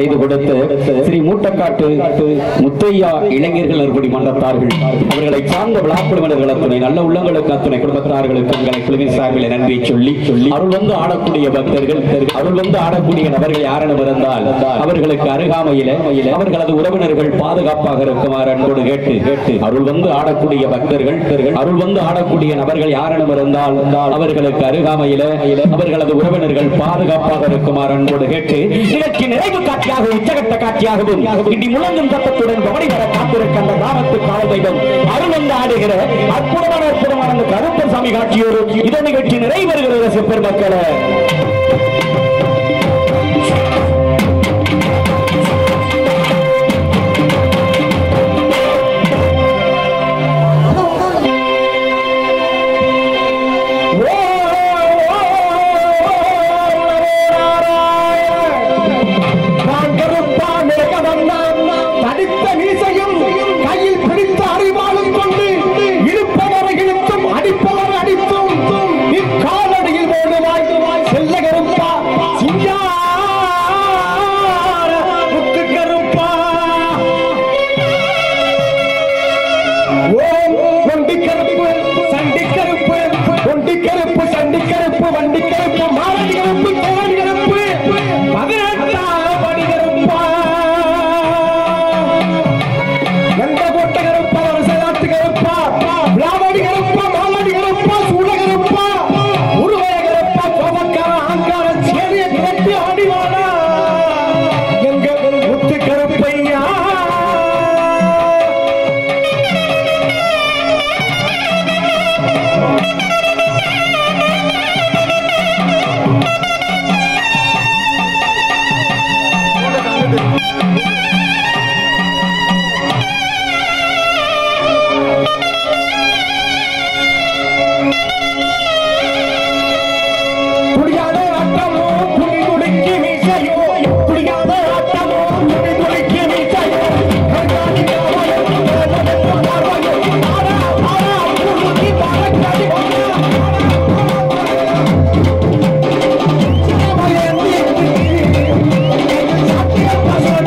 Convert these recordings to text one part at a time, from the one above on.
செய்து கொடுத்து ஸ்ரீ மூட்டக்காட்டு முத்தையா இளைஞர்கள் நற்படி மன்றத்தார்கள் அவர்களை சார்ந்த விழாக்குழுவினர்கள் அத்துணை நல்ல உள்ளங்களுக்கு அத்துணை குடும்பத்தார்களுக்கு எங்களை குழுவின் சார்பில் நன்றி சொல்லி சொல்லி அருள் வந்து ஆடக்கூடிய பக்தர்கள் அருள் வந்து ஆடக்கூடிய நபர்கள் யாரென இருந்தால் அவர்களுக்கு அருகாமையில அவர்களது உறவினர்கள் பாதுகாப்பாக இருக்குமாறு அன்போடு கேட்டு கேட்டு அருள் வந்து ஆடக்கூடிய பக்தர்கள் அருள் வந்து ஆடக்கூடிய நபர்கள் யாரென இருந்தால் அவர்களுக்கு அருகாமையில அவர்களது உறவினர்கள் பாதுகாப்பாக இருக்குமாறு அன்போடு கேட்டு இதற்கு நிறைவு காட்சியாக உச்சகட்ட காட்சியாகவும் இடி முழங்கும் சத்தத்துடன் கவனி வர காத்திருக்க அந்த கிராமத்து கால தெய்வம் அருள் வந்து ஆடுகிற அற்புதமான அற்புதமான அந்த கருப்பசாமி காட்சியோடு இதோ நிகழ்ச்சி நிறைவேறுகிறது சிப்பர் மக்களே நான் கருப்பான் இருக்க வந்தான் தடித்த மீசையும் கையில் பிடித்த அறிவாளும் கொண்டு இழுப்பவர் இழுத்தும் அடிப்பவர் அடித்தும் இக்காலடியில் ஓடுவாய் செல்ல கருப்பா சிங்கார முத்து கருப்பா ஓம் வண்டி கருப்பு சண்டி கருப்பு ஒண்டி கருப்பு சண்டி கருப்பு வண்டி கருப்பு மாரடி கருப்பு தேடி கருப்பு பதினெட்டாம் படி கருப்பா எந்த கோட்டை கருப்பா வரிசையாட்டு கருப்பா விளாவடி கருப்பா மாலாடி கருப்பா சூட கருப்பா உருவய கருப்பா கோபக்கார ஆங்கார சேரிய கட்டி ஆடிவாடா எங்க முத்து கருப்பையா குடியாத ஆட்டமோ குடி குடிக்கு மீசையோ குடியாத ஆட்டமோ குடி குடிக்கு மீசையோ கண்ணாடி காவலோ கண்ணாடி பார்வையோ ஆடா ஆடா குருதி பறக்காடி வாடா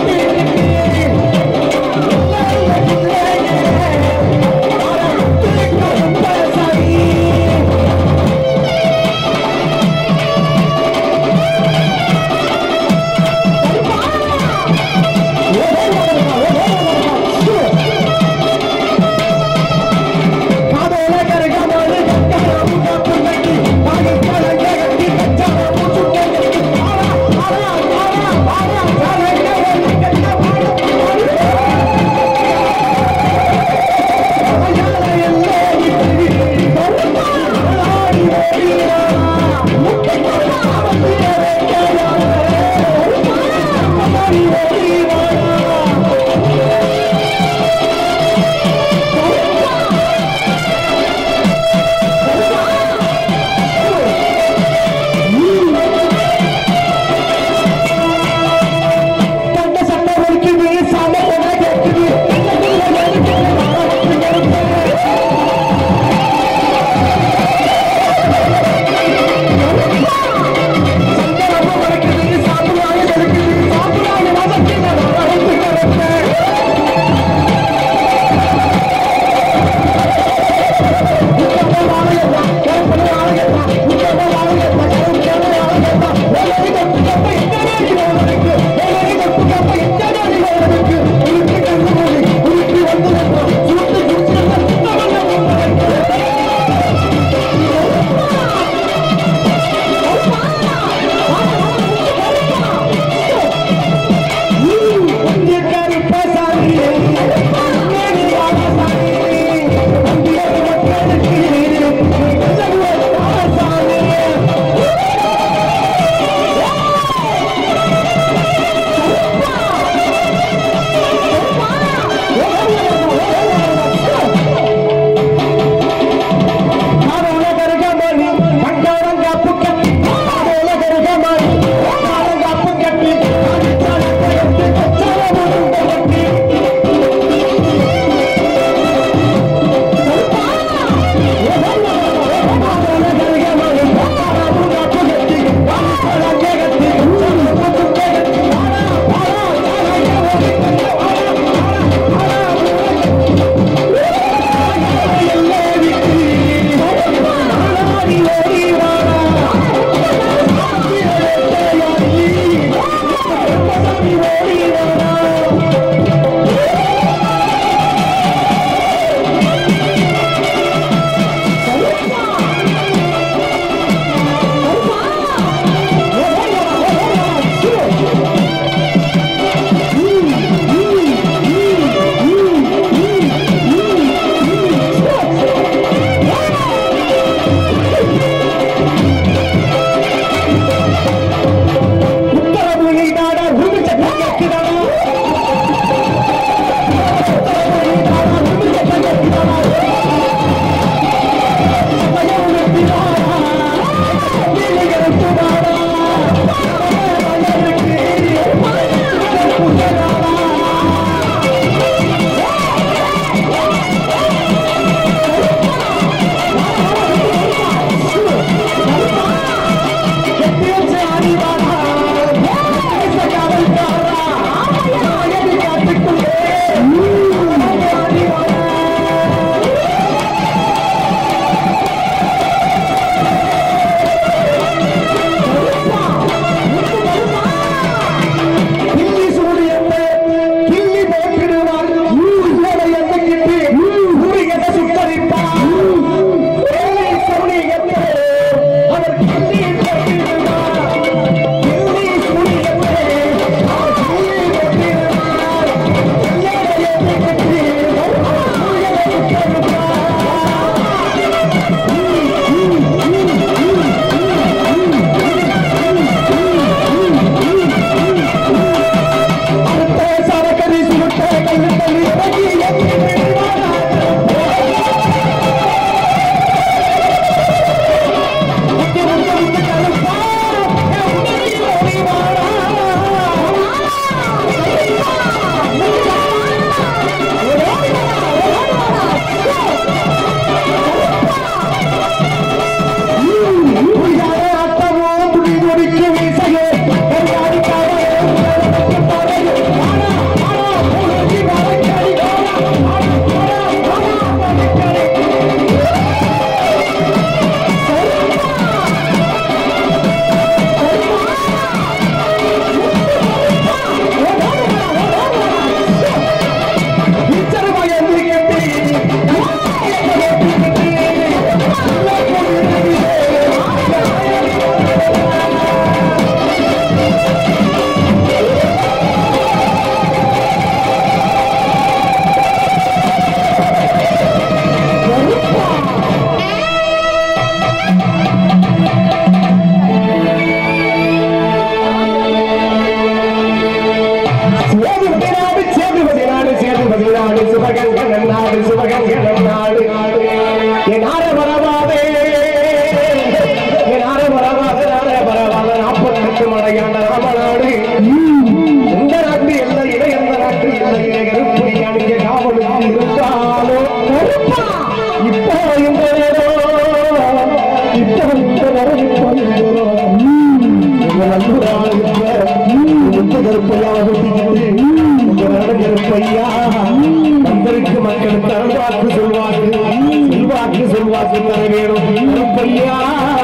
ஏற்றிக்கிட்டு கருப்பையா வந்திருக்கு மக்களுக்கு அருள்வாக்கு சொல்வாக்கு செல்வாக்கு சொல்வாக்கு தர வேணும் கருப்பையா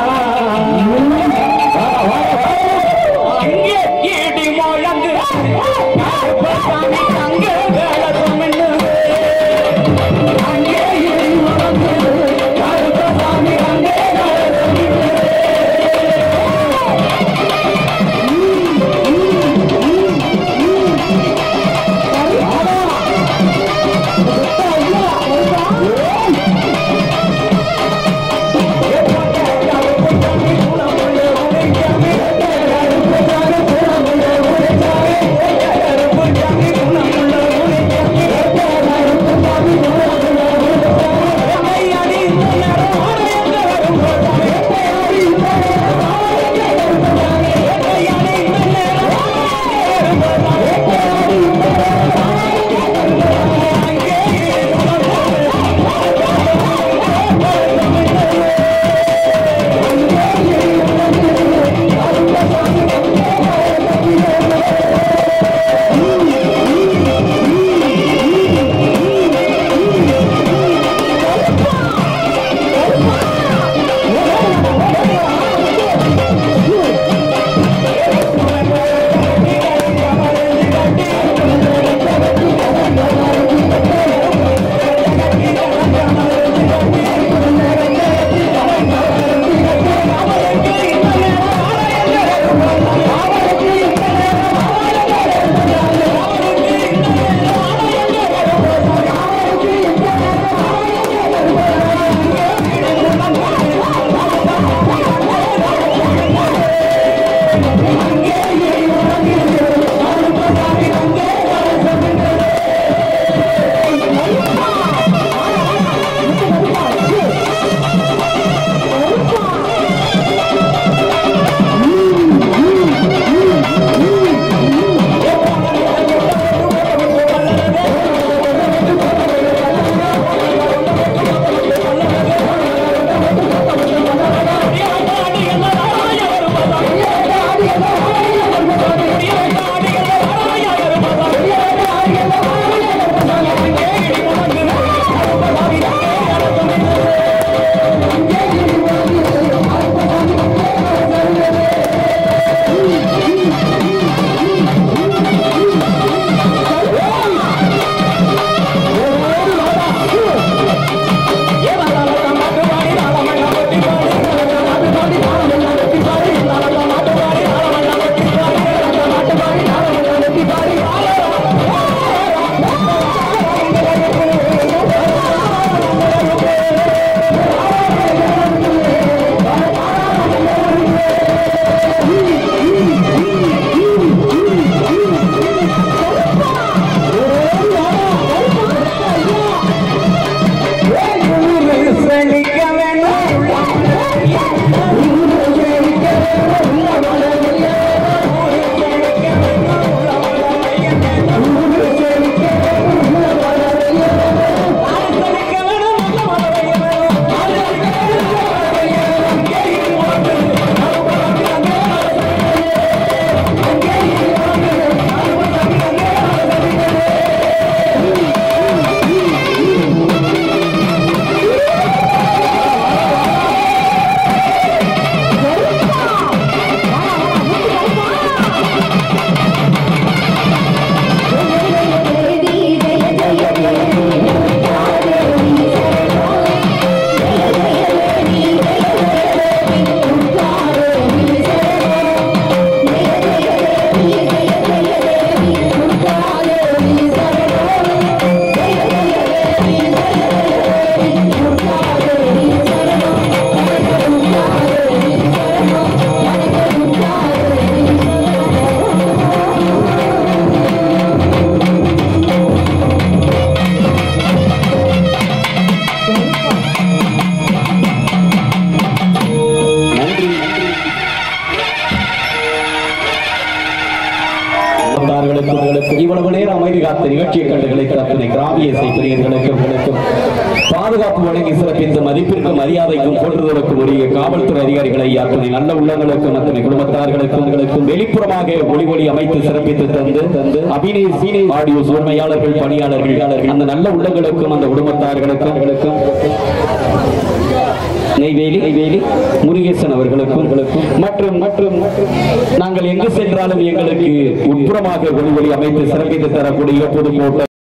அங்கே இடி முழங்கு கருப்பசாமி அங்கே வேளம் மின்னுது. அங்கே இடி முழங்கு கருப்பசாமி அங்கே வேளம் மின்னுது. இவ்வளவு நேரம் அமைதி காத்த நிகழ்ச்சியை கண்டுகளை அத்தனை கிராமிய இசை பிரியர்களுக்கும் பாதுகாப்பு வழங்கி சிறப்பித்த மதிப்பிற்கும் மரியாதைக்கும் போற்றுதலுக்கும் உரிய காவல்துறை அதிகாரிகளை அத்தனை நல்ல உள்ளங்களுக்கும் அத்தனை குடும்பத்தார்களுக்கும் உங்களுக்கும் வெளிப்புறமாக ஒளி ஒளி அமைத்து சிறப்பித்து தந்து தந்து அபிநய சீனை ஆடியோ உரிமையாளர்கள் பணியாளர்கள் அந்த நல்ல உள்ளங்களுக்கும் அந்த குடும்பத்தார்களுக்கும் நெய்வேலி நெய்வேலி முருகேசன் அவர்களுக்கும் மற்றும் மற்றும் நாங்கள் எங்கு சென்றாலும் எங்களுக்கு உட்புறமாக ஒளி ஒளி அமைத்து சிறப்பித்து தரக்கூடிய புதுக்கோட்டை